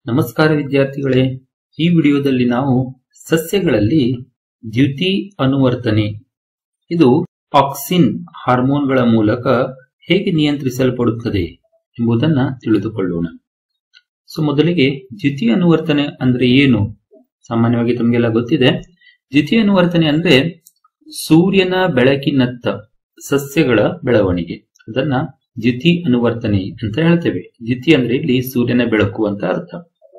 ನಮಸ್ಕಾರ ವಿದ್ಯಾರ್ಥಿಗಳೇ ಈ ವಿಡಿಯೋದಲ್ಲಿ ನಾವು ಸಸ್ಯಗಳಲ್ಲಿ ದ್ಯುತಿ ಅನುವರ್ತನೆ ಇದು ಆಕ್ಸಿನ್ ಹಾರ್ಮೋನ್ಗಳ ಮೂಲಕ ಹೇಗೆ ನಿಯಂತ್ರಿಸಲ್ಪಡುತ್ತದೆ ಎಂಬುದನ್ನು ತಿಳಿದುಕೊಳ್ಳೋಣ ಸೊ ಮೊದಲಿಗೆ ದ್ಯುತಿ ಅನುವರ್ತನೆ ಅಂದ್ರೆ ಏನು ಸಾಮಾನ್ಯವಾಗಿ ತಮಗೆಲ್ಲ ಗೊತ್ತಿದೆ ದ್ಯುತಿ ಅನುವರ್ತನೆ ಅಂದ್ರೆ ಸೂರ್ಯನ ಬೆಳಕಿನತ್ತ ಸಸ್ಯಗಳ ಬೆಳವಣಿಗೆ ಅದನ್ನ ದ್ಯುತಿ ಅನುವರ್ತನೆ ಅಂತ ಹೇಳ್ತೇವೆ ದ್ಯುತಿ ಅಂದ್ರೆ ಇಲ್ಲಿ ಸೂರ್ಯನ ಬೆಳಕು ಅಂತ ಅರ್ಥ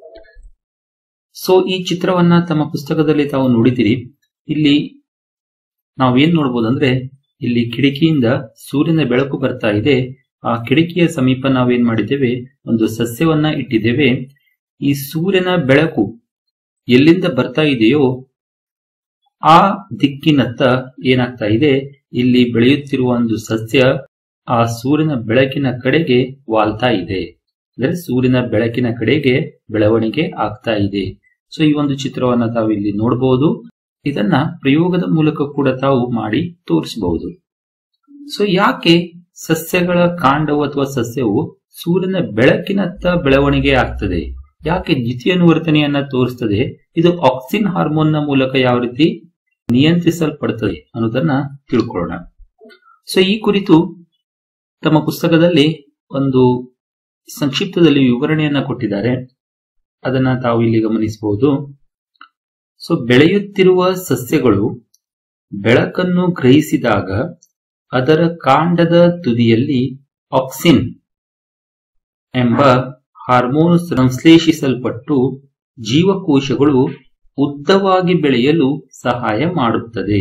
ಸೊ ಈ ಚಿತ್ರವನ್ನ ತಮ್ಮ ಪುಸ್ತಕದಲ್ಲಿ ತಾವು ನೋಡಿದಿರಿ ಇಲ್ಲಿ ನಾವೇನ್ ನೋಡ್ಬೋದಂದ್ರೆ ಇಲ್ಲಿ ಕಿಟಕಿಯಿಂದ ಸೂರ್ಯನ ಬೆಳಕು ಬರ್ತಾ ಇದೆ ಆ ಕಿಟಕಿಯ ಸಮೀಪ ನಾವೇನ್ ಮಾಡಿದ್ದೇವೆ ಒಂದು ಸಸ್ಯವನ್ನ ಇಟ್ಟಿದ್ದೇವೆ ಈ ಸೂರ್ಯನ ಬೆಳಕು ಎಲ್ಲಿಂದ ಬರ್ತಾ ಇದೆಯೋ ಆ ದಿಕ್ಕಿನತ್ತ ಏನಾಗ್ತಾ ಇದೆ ಇಲ್ಲಿ ಬೆಳೆಯುತ್ತಿರುವ ಒಂದು ಸಸ್ಯ ಆ ಸೂರ್ಯನ ಬೆಳಕಿನ ಕಡೆಗೆ ವಾಲ್ತಾ ಇದೆ ಅಂದ್ರೆ ಸೂರ್ಯನ ಬೆಳಕಿನ ಕಡೆಗೆ ಬೆಳವಣಿಗೆ ಆಗ್ತಾ ಇದೆ ಸೊ ಈ ಒಂದು ಚಿತ್ರವನ್ನ ತಾವು ಇಲ್ಲಿ ನೋಡಬಹುದು ಇದನ್ನ ಪ್ರಯೋಗದ ಮೂಲಕ ಕೂಡ ತಾವು ಮಾಡಿ ತೋರಿಸಬಹುದು ಸೊ ಯಾಕೆ ಸಸ್ಯಗಳ ಕಾಂಡವು ಅಥವಾ ಸಸ್ಯವು ಸೂರ್ಯನ ಬೆಳಕಿನತ್ತ ಬೆಳವಣಿಗೆ ಆಗ್ತದೆ ಯಾಕೆ ದ್ವಿತೀಯ ಅನುವರ್ತನೆಯನ್ನ ತೋರಿಸ್ತದೆ ಇದು ಆಕ್ಸಿನ್ ಹಾರ್ಮೋನ್ ನ ಮೂಲಕ ಯಾವ ರೀತಿ ನಿಯಂತ್ರಿಸಲ್ಪಡುತ್ತದೆ ಅನ್ನೋದನ್ನ ತಿಳ್ಕೊಳ್ಳೋಣ ಸೊ ಈ ಕುರಿತು ತಮ್ಮ ಪುಸ್ತಕದಲ್ಲಿ ಒಂದು ಸಂಕ್ಷಿಪ್ತದಲ್ಲಿ ವಿವರಣೆಯನ್ನ ಕೊಟ್ಟಿದ್ದಾರೆ ಅದನ್ನ ತಾವು ಇಲ್ಲಿ ಗಮನಿಸಬಹುದು ಸೊ ಬೆಳೆಯುತ್ತಿರುವ ಸಸ್ಯಗಳು ಬೆಳಕನ್ನು ಗ್ರಹಿಸಿದಾಗ ಅದರ ಕಾಂಡದ ತುದಿಯಲ್ಲಿ ಆಕ್ಸಿನ್ ಎಂಬ ಹಾರ್ಮೋನ್ ಸಂಶ್ಲೇಷಿಸಲ್ಪಟ್ಟು ಜೀವಕೋಶಗಳು ಉದ್ದವಾಗಿ ಬೆಳೆಯಲು ಸಹಾಯ ಮಾಡುತ್ತದೆ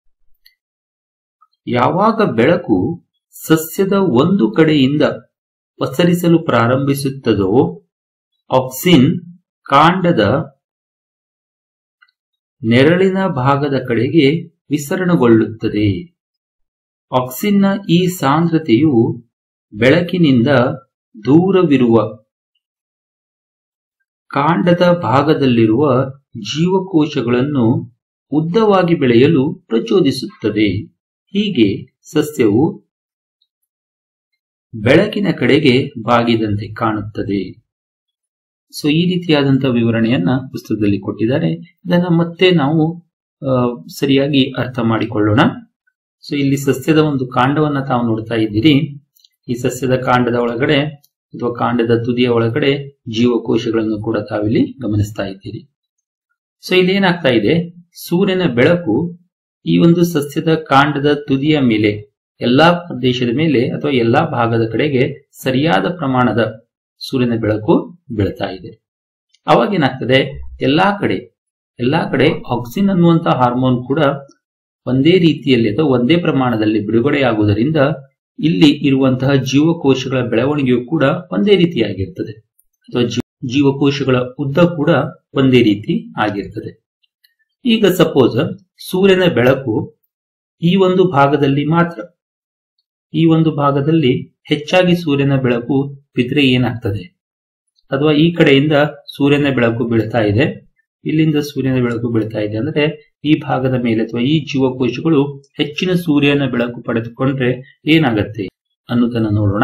ಯಾವಾಗ ಬೆಳಕು ಸಸ್ಯದ ಒಂದು ಕಡೆಯಿಂದ ಪಸರಿಸಲು ಪ್ರಾರಂಭಿಸುತ್ತದೋ ಆಕ್ಸಿನ್ ಕಾಂಡದ ನೆರಳಿನ ಭಾಗದ ಕಡೆಗೆ ವಿಸರಣಗೊಳ್ಳುತ್ತದೆ ಆಕ್ಸಿನ್ನ ಈ ಸಾಂದ್ರತೆಯು ಬೆಳಕಿನಿಂದ ದೂರವಿರುವ ಕಾಂಡದ ಭಾಗದಲ್ಲಿರುವ ಜೀವಕೋಶಗಳನ್ನು ಉದ್ದವಾಗಿ ಬೆಳೆಯಲು ಪ್ರಚೋದಿಸುತ್ತದೆ ಹೀಗೆ ಸಸ್ಯವು ಬೆಳಕಿನ ಕಡೆಗೆ ಬಾಗಿದಂತೆ ಕಾಣುತ್ತದೆ ಸೊ ಈ ರೀತಿಯಾದಂತಹ ವಿವರಣೆಯನ್ನ ಪುಸ್ತಕದಲ್ಲಿ ಕೊಟ್ಟಿದ್ದಾರೆ ಇದನ್ನ ಮತ್ತೆ ನಾವು ಸರಿಯಾಗಿ ಅರ್ಥ ಮಾಡಿಕೊಳ್ಳೋಣ ಸೊ ಇಲ್ಲಿ ಸಸ್ಯದ ಒಂದು ಕಾಂಡವನ್ನ ತಾವು ನೋಡ್ತಾ ಇದ್ದೀರಿ ಈ ಸಸ್ಯದ ಕಾಂಡದ ಒಳಗಡೆ ಅಥವಾ ಕಾಂಡದ ತುದಿಯ ಒಳಗಡೆ ಜೀವಕೋಶಗಳನ್ನು ಕೂಡ ತಾವಿಲ್ಲಿ ಗಮನಿಸ್ತಾ ಇದ್ದೀರಿ ಸೊ ಇಲ್ಲಿ ಏನಾಗ್ತಾ ಇದೆ ಸೂರ್ಯನ ಬೆಳಕು ಈ ಒಂದು ಸಸ್ಯದ ಕಾಂಡದ ತುದಿಯ ಮೇಲೆ ಎಲ್ಲಾ ಪ್ರದೇಶದ ಮೇಲೆ ಅಥವಾ ಎಲ್ಲಾ ಭಾಗದ ಕಡೆಗೆ ಸರಿಯಾದ ಪ್ರಮಾಣದ ಸೂರ್ಯನ ಬೆಳಕು ಬೀಳ್ತಾ ಇದೆ ಅವಾಗ ಏನಾಗ್ತದೆ ಎಲ್ಲಾ ಕಡೆ ಎಲ್ಲಾ ಕಡೆ ಆಕ್ಸಿನ್ ಅನ್ನುವಂತ ಹಾರ್ಮೋನ್ ಕೂಡ ಒಂದೇ ರೀತಿಯಲ್ಲಿ ಅಥವಾ ಒಂದೇ ಪ್ರಮಾಣದಲ್ಲಿ ಬಿಡುಗಡೆಯಾಗುವುದರಿಂದ ಇಲ್ಲಿ ಇರುವಂತಹ ಜೀವಕೋಶಗಳ ಬೆಳವಣಿಗೆಯು ಕೂಡ ಒಂದೇ ರೀತಿಯಾಗಿರ್ತದೆ ಅಥವಾ ಜೀವಕೋಶಗಳ ಉದ್ದ ಕೂಡ ಒಂದೇ ರೀತಿ ಆಗಿರ್ತದೆ ಈಗ ಸಪೋಸ್ ಸೂರ್ಯನ ಬೆಳಕು ಈ ಒಂದು ಭಾಗದಲ್ಲಿ ಮಾತ್ರ ಈ ಒಂದು ಭಾಗದಲ್ಲಿ ಹೆಚ್ಚಾಗಿ ಸೂರ್ಯನ ಬೆಳಕು ಬಿದ್ರೆ ಏನಾಗ್ತದೆ ಅಥವಾ ಈ ಕಡೆಯಿಂದ ಸೂರ್ಯನ ಬೆಳಕು ಬೀಳ್ತಾ ಇದೆ ಇಲ್ಲಿಂದ ಸೂರ್ಯನ ಬೆಳಕು ಬೀಳ್ತಾ ಇದೆ ಅಂದ್ರೆ ಈ ಭಾಗದ ಮೇಲೆ ಅಥವಾ ಈ ಜೀವಕೋಶಗಳು ಹೆಚ್ಚಿನ ಸೂರ್ಯನ ಬೆಳಕು ಪಡೆದುಕೊಂಡ್ರೆ ಏನಾಗತ್ತೆ ಅನ್ನೋದನ್ನ ನೋಡೋಣ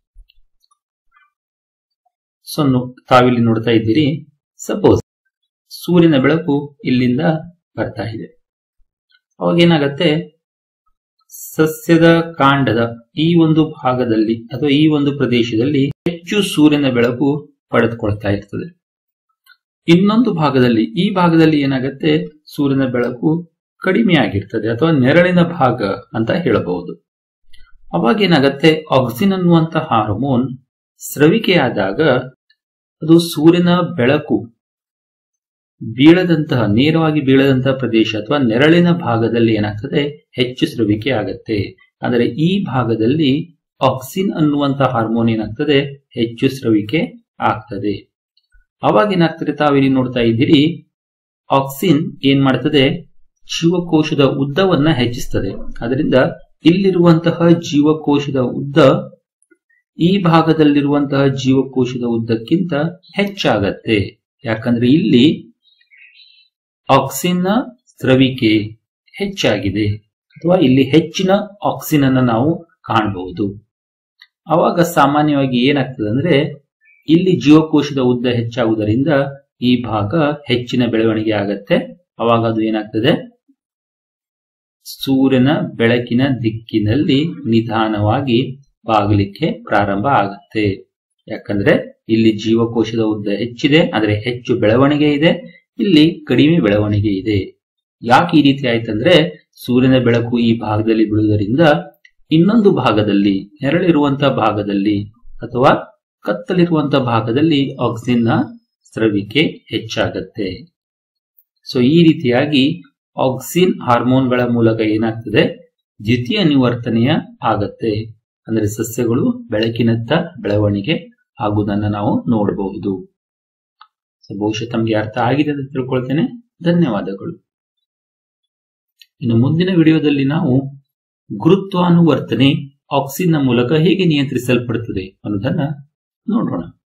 ಸೊ ತಾವಿಲ್ಲಿ ನೋಡ್ತಾ ಇದ್ದೀರಿ ಸಪೋಸ್ ಸೂರ್ಯನ ಬೆಳಕು ಇಲ್ಲಿಂದ ಬರ್ತಾ ಇದೆ ಅವಾಗ ಏನಾಗತ್ತೆ ಸಸ್ಯದ ಕಾಂಡದ ಈ ಒಂದು ಭಾಗದಲ್ಲಿ ಅಥವಾ ಈ ಒಂದು ಪ್ರದೇಶದಲ್ಲಿ ಹೆಚ್ಚು ಸೂರ್ಯನ ಬೆಳಕು ಪಡೆದುಕೊಳ್ತಾ ಇರ್ತದೆ ಇನ್ನೊಂದು ಭಾಗದಲ್ಲಿ ಈ ಭಾಗದಲ್ಲಿ ಏನಾಗತ್ತೆ ಸೂರ್ಯನ ಬೆಳಕು ಕಡಿಮೆ ಆಗಿರ್ತದೆ ಅಥವಾ ನೆರಳಿನ ಭಾಗ ಅಂತ ಹೇಳಬಹುದು ಅವಾಗ ಏನಾಗತ್ತೆ ಆಕ್ಸಿನ್ ಅನ್ನುವಂತ ಹಾರ್ಮೋನ್ ಸ್ರವಿಕೆಯಾದಾಗ ಅದು ಸೂರ್ಯನ ಬೆಳಕು ಬೀಳದಂತಹ ನೇರವಾಗಿ ಬೀಳದಂತಹ ಪ್ರದೇಶ ಅಥವಾ ನೆರಳಿನ ಭಾಗದಲ್ಲಿ ಏನಾಗ್ತದೆ ಹೆಚ್ಚು ಸ್ರವಿಕೆ ಆಗತ್ತೆ ಆದರೆ ಈ ಭಾಗದಲ್ಲಿ ಆಕ್ಸಿನ್ ಅನ್ನುವಂತ ಹಾರ್ಮೋನ್ ಏನಾಗ್ತದೆ ಹೆಚ್ಚು ಸ್ರವಿಕೆ ಆಗ್ತದೆ ಅವಾಗ ಏನಾಗ್ತದೆ ತಾವಿಲ್ಲಿ ನೋಡ್ತಾ ಇದ್ದೀರಿ ಆಕ್ಸಿನ್ ಏನ್ ಮಾಡ್ತದೆ ಜೀವಕೋಶದ ಉದ್ದವನ್ನ ಹೆಚ್ಚಿಸ್ತದೆ ಅದರಿಂದ ಇಲ್ಲಿರುವಂತಹ ಜೀವಕೋಶದ ಉದ್ದ ಈ ಭಾಗದಲ್ಲಿರುವಂತಹ ಜೀವಕೋಶದ ಉದ್ದಕ್ಕಿಂತ ಹೆಚ್ಚಾಗತ್ತೆ ಯಾಕಂದ್ರೆ ಇಲ್ಲಿ ಆಕ್ಸಿನ್ನ ಸ್ರವಿಕೆ ಹೆಚ್ಚಾಗಿದೆ ಅಥವಾ ಇಲ್ಲಿ ಹೆಚ್ಚಿನ ಆಕ್ಸಿನ್ ಅನ್ನ ನಾವು ಕಾಣಬಹುದು ಅವಾಗ ಸಾಮಾನ್ಯವಾಗಿ ಏನಾಗ್ತದೆ ಅಂದ್ರೆ ಇಲ್ಲಿ ಜೀವಕೋಶದ ಉದ್ದ ಹೆಚ್ಚಾಗುವುದರಿಂದ ಈ ಭಾಗ ಹೆಚ್ಚಿನ ಬೆಳವಣಿಗೆ ಆಗತ್ತೆ ಅವಾಗ ಅದು ಏನಾಗ್ತದೆ ಸೂರ್ಯನ ಬೆಳಕಿನ ದಿಕ್ಕಿನಲ್ಲಿ ನಿಧಾನವಾಗಿ ಬಾಗಲಿಕ್ಕೆ ಪ್ರಾರಂಭ ಆಗುತ್ತೆ ಯಾಕಂದ್ರೆ ಇಲ್ಲಿ ಜೀವಕೋಶದ ಉದ್ದ ಹೆಚ್ಚಿದೆ ಆದರೆ ಹೆಚ್ಚು ಬೆಳವಣಿಗೆ ಇದೆ ಇಲ್ಲಿ ಕಡಿಮೆ ಬೆಳವಣಿಗೆ ಇದೆ ಯಾಕೆ ಈ ರೀತಿ ಆಯ್ತಂದ್ರೆ ಸೂರ್ಯನ ಬೆಳಕು ಈ ಭಾಗದಲ್ಲಿ ಬೀಳುವುದರಿಂದ ಇನ್ನೊಂದು ಭಾಗದಲ್ಲಿ ನೆರಳಿರುವಂತಹ ಭಾಗದಲ್ಲಿ ಅಥವಾ ಕತ್ತಲಿರುವಂತಹ ಭಾಗದಲ್ಲಿ ಆಕ್ಸಿಜನ್ ನ ಸ್ರವಿಕೆ ಹೆಚ್ಚಾಗತ್ತೆ ಸೊ ಈ ರೀತಿಯಾಗಿ ಆಕ್ಸಿನ್ ಹಾರ್ಮೋನ್ಗಳ ಮೂಲಕ ಏನಾಗ್ತದೆ ದ್ವಿತೀಯ ನಿವರ್ತನೆಯ ಆಗತ್ತೆ ಅಂದ್ರೆ ಸಸ್ಯಗಳು ಬೆಳಕಿನತ್ತ ಬೆಳವಣಿಗೆ ಆಗುವುದನ್ನ ನಾವು ನೋಡಬಹುದು ಸೊ ಬಹುಶಃ ತಮಗೆ ಅರ್ಥ ಆಗಿದೆ ಅಂತ ತಿಳ್ಕೊಳ್ತೇನೆ ಧನ್ಯವಾದಗಳು ಇನ್ನು ಮುಂದಿನ ವಿಡಿಯೋದಲ್ಲಿ ನಾವು ಗುರುತ್ವಾನುವರ್ತನೆ ಆಕ್ಸಿನ್ ನ ಮೂಲಕ ಹೇಗೆ ನಿಯಂತ್ರಿಸಲ್ಪಡುತ್ತದೆ ಅನ್ನೋದನ್ನ ನೋಡೋಣ